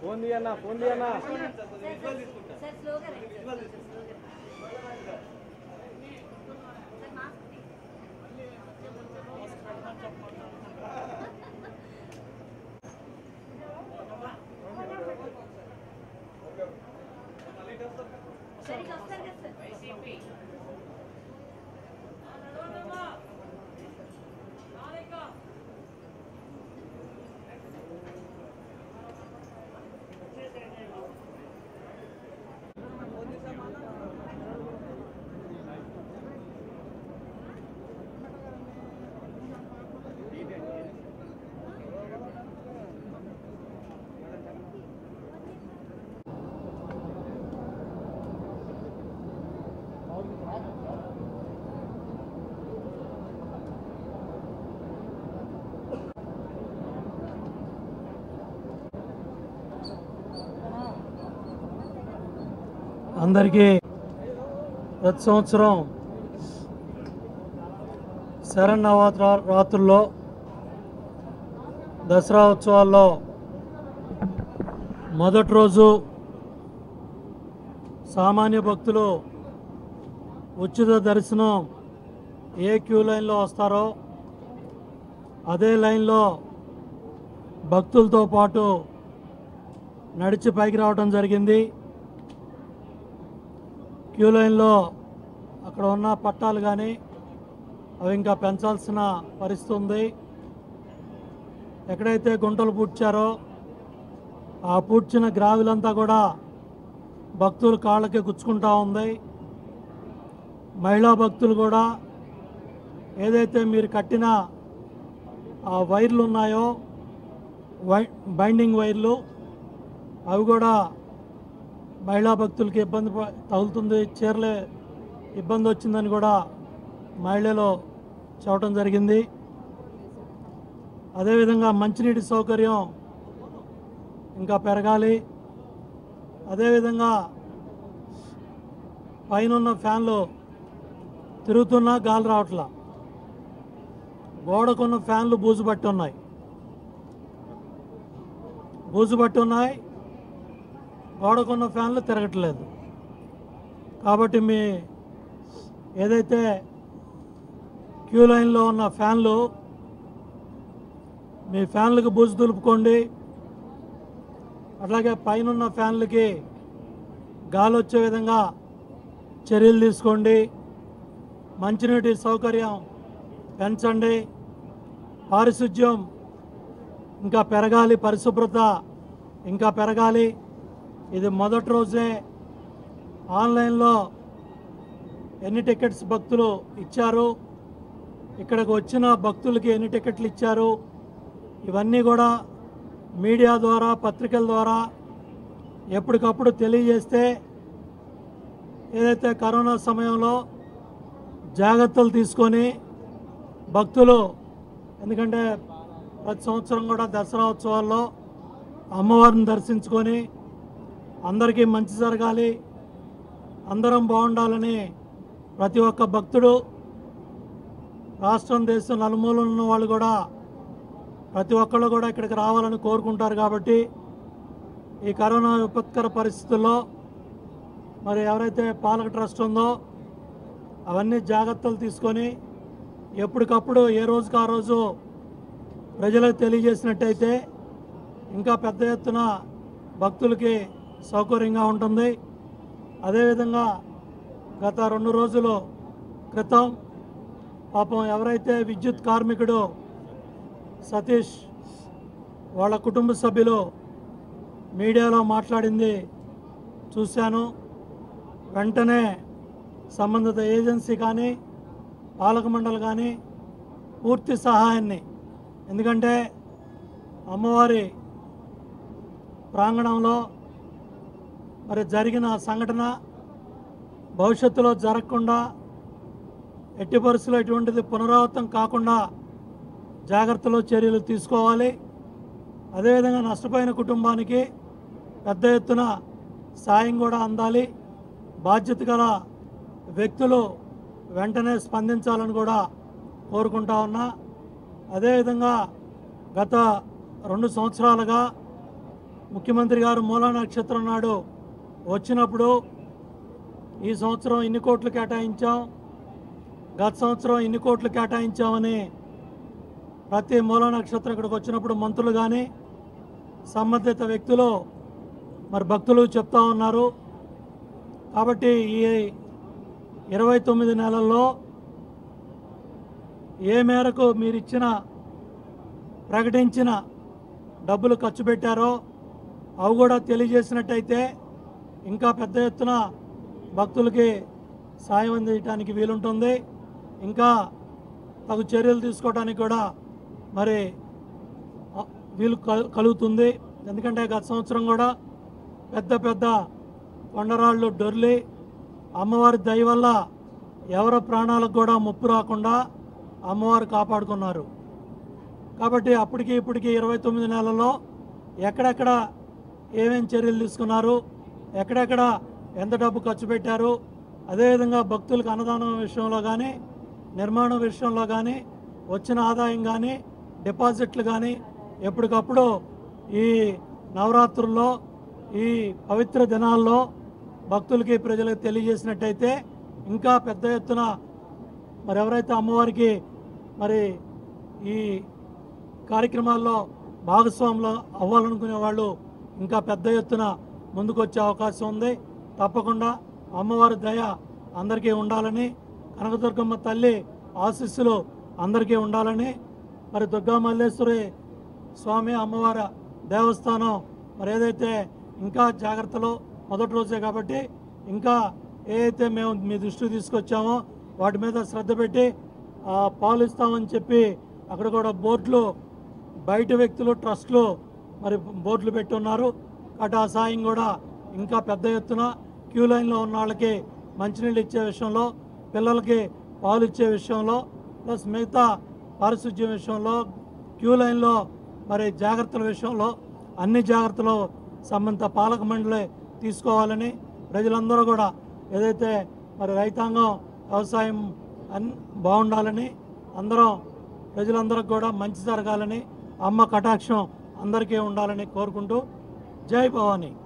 Phone తీయన్నా phone తీయన్నా sir స్లోగా రండి సార్ స్లోగా సార్ మాస్క్ తీ. సరిగ్గా వస్తారు కదా సార్ అందరికీ ప్రతి సంవత్సరం శరన్నవరాత్ర రాత్రుల్లో దసరా ఉత్సవాల్లో మొదటి రోజు సామాన్య భక్తులు ఉచిత దర్శనం ఏ క్యూ లైన్లో వస్తారో అదే లైన్లో భక్తులతో పాటు నడిచి పైకి రావడం జరిగింది క్యూ లైన్లో అక్కడ ఉన్న పట్టాలు కానీ అవి ఇంకా పెంచాల్సిన పరిస్థితి ఉంది ఎక్కడైతే గుంటలు పూడ్చారో ఆ పూడ్చిన గ్రావిలంతా కూడా భక్తుల కాళ్ళకి గుచ్చుకుంటా ఉంది మహిళా భక్తులు కూడా ఏదైతే మీరు కట్టిన ఆ వైర్లు ఉన్నాయో వై బైండింగ్ వైర్లు అవి కూడా మహిళా భక్తులకి ఇబ్బంది ప- తగులుతుంది చీరలే ఇబ్బంది వచ్చిందని కూడా మహిళలు చెప్పడం జరిగింది అదేవిధంగా మంచినీటి సౌకర్యం ఇంకా పెరగాలి అదేవిధంగా పైన ఫ్యాన్లు తిరుగుతున్నా గాలి రావట్లా గోడకున్న ఫ్యాన్లు బూజు పట్టి ఉన్నాయి బూజు పట్టి ఉన్నాయి గోడకున్న ఫ్యాన్లు తిరగట్లేదు కాబట్టి మీ ఏదైతే క్యూ లైన్లో ఉన్న ఫ్యాన్లు మీ ఫ్యాన్లకు బూజు దులుపుకోండి అట్లాగే పైన ఉన్న ఫ్యాన్లకి గాలి వచ్చే విధంగా చర్యలు తీసుకోండి మంచినీటి సౌకర్యం పెంచండి పారిశుధ్యం ఇంకా పెరగాలి పరిశుభ్రత ఇంకా పెరగాలి ఇది మొదటి రోజే ఆన్లైన్లో ఎన్ని టికెట్స్ భక్తులు ఇచ్చారు ఇక్కడికి వచ్చిన భక్తులకి ఎన్ని టికెట్లు ఇచ్చారు ఇవన్నీ కూడా మీడియా ద్వారా పత్రికల ద్వారా ఎప్పటికప్పుడు తెలియజేస్తే ఏదైతే కరోనా సమయంలో జాగ్రత్తలు తీసుకొని భక్తులు ఎందుకంటే ప్రతి సంవత్సరం కూడా దసరా ఉత్సవాల్లో అమ్మవారిని దర్శించుకొని అందరికీ మంచి జరగాలి అందరం బాగుండాలని ప్రతి ఒక్క భక్తుడు రాష్ట్రం దేశం నలుమూలన ఉన్న వాళ్ళు కూడా ప్రతి ఒక్కళ్ళు కూడా ఇక్కడికి రావాలని కోరుకుంటారు కాబట్టి ఈ కరోనా విపత్కర పరిస్థితుల్లో మరి ఎవరైతే పాలక ట్రస్ట్ ఉందో అవన్నీ జాగ్రత్తలు తీసుకొని ఎప్పటికప్పుడు ఏ రోజుకి ఆ రోజు ప్రజలకు తెలియజేసినట్టయితే ఇంకా పెద్ద ఎత్తున భక్తులకి సౌకర్యంగా ఉంటుంది అదేవిధంగా గత రెండు రోజుల క్రితం పాపం ఎవరైతే విద్యుత్ కార్మికుడు సతీష్ వాళ్ళ కుటుంబ సభ్యులు మీడియాలో మాట్లాడింది చూశాను వెంటనే సంబంధిత ఏజెన్సీ కానీ పాలక మండలి కానీ పూర్తి సహాయాన్ని ఎందుకంటే అమ్మవారి ప్రాంగణంలో మరి జరిగిన సంఘటన భవిష్యత్తులో జరగకుండా ఎట్టి పరిస్థితుల్లో ఎటువంటిది పునరావృతం కాకుండా జాగ్రత్తలు చర్యలు తీసుకోవాలి అదేవిధంగా నష్టపోయిన కుటుంబానికి పెద్ద ఎత్తున సాయం కూడా అందాలి బాధ్యత గల వ్యక్తులు వెంటనే స్పందించాలని కూడా కోరుకుంటా ఉన్నా అదేవిధంగా గత రెండు సంవత్సరాలుగా ముఖ్యమంత్రి గారు మూలా నక్షత్రం నాడు వచ్చినప్పుడు ఈ సంవత్సరం ఇన్ని కోట్లు కేటాయించాం గత సంవత్సరం ఇన్ని కోట్లు కేటాయించామని ప్రతి మూల నక్షత్రం ఇక్కడికి వచ్చినప్పుడు మంత్రులు కానీ సంబంధిత వ్యక్తులు మరి భక్తులు చెప్తా ఉన్నారు కాబట్టి ఈ ఇరవై తొమ్మిది నెలల్లో ఏ మేరకు మీరు ఇచ్చిన ప్రకటించిన డబ్బులు ఖర్చు పెట్టారో అవి కూడా తెలియజేసినట్టయితే ఇంకా పెద్ద ఎత్తున భక్తులకి సాయం అందించడానికి వీలుంటుంది ఇంకా తగు చర్యలు తీసుకోవడానికి కూడా మరి ఆ, వీలు కలు- కలుగుతుంది ఎందుకంటే గత సంవత్సరం కూడా పెద్ద పెద్ద కొండరాళ్ళు డొర్లి అమ్మవారి దయ వల్ల ఎవరి ప్రాణాలకు కూడా ముప్పు రాకుండా అమ్మవారు కాపాడుకున్నారు కాబట్టి అప్పటికి ఇప్పటికి ఇరవై తొమ్మిది నెలల్లో ఎక్కడెక్కడ ఏమేం చర్యలు తీసుకున్నారు ఎక్కడెక్కడ ఎంత డబ్బు ఖర్చు పెట్టారు అదేవిధంగా భక్తులకు అన్నదానం విషయంలో కానీ నిర్మాణం విషయంలో కానీ వచ్చిన ఆదాయం కానీ డిపాజిట్లు కానీ ఎప్పటికప్పుడు ఈ నవరాత్రుల్లో ఈ పవిత్ర దినాల్లో భక్తులకి ప్రజలకు తెలియజేసినట్టయితే ఇంకా పెద్ద ఎత్తున మరి ఎవరైతే అమ్మవారికి మరి ఈ కార్యక్రమాల్లో భాగస్వాములు అవ్వాలనుకునే వాళ్ళు ఇంకా పెద్ద ఎత్తున ముందుకు వచ్చే అవకాశం ఉంది తప్పకుండా అమ్మవారి దయ అందరికీ ఉండాలని కనకదుర్గమ్మ తల్లి ఆశీస్సులు అందరికీ ఉండాలని మరి దుర్గా మల్లేశ్వరి స్వామి అమ్మవారి దేవస్థానం మరి ఏదైతే ఇంకా జాగ్రత్తలు మొదటి రోజే కాబట్టి ఇంకా ఏదైతే మేము మీ దృష్టికి తీసుకొచ్చామో వాటి మీద శ్రద్ధ పెట్టి ఆ, పాలు ఇస్తామని చెప్పి అక్కడ కూడా బోర్డులు బయట వ్యక్తులు ట్రస్ట్లు మరి బోర్డులు పెట్టి ఉన్నారు కాబట్టి ఆ సాయం కూడా ఇంకా పెద్ద ఎత్తున క్యూ లైన్లో ఉన్న వాళ్ళకి మంచినీళ్ళు ఇచ్చే విషయంలో పిల్లలకి పాలు ఇచ్చే విషయంలో ప్లస్ మిగతా పారిశుద్ధ్యం విషయంలో క్యూ లైన్లో మరి జాగ్రత్తల విషయంలో అన్ని జాగ్రత్తలు సంబంధిత పాలక మండలి తీసుకోవాలని ప్రజలందరూ కూడా ఏదైతే మరి రైతాంగం వ్యవసాయం అన్ బాగుండాలని అందరం ప్రజలందరికి కూడా మంచి జరగాలని అమ్మ కటాక్షం అందరికీ ఉండాలని కోరుకుంటూ జై భవానీ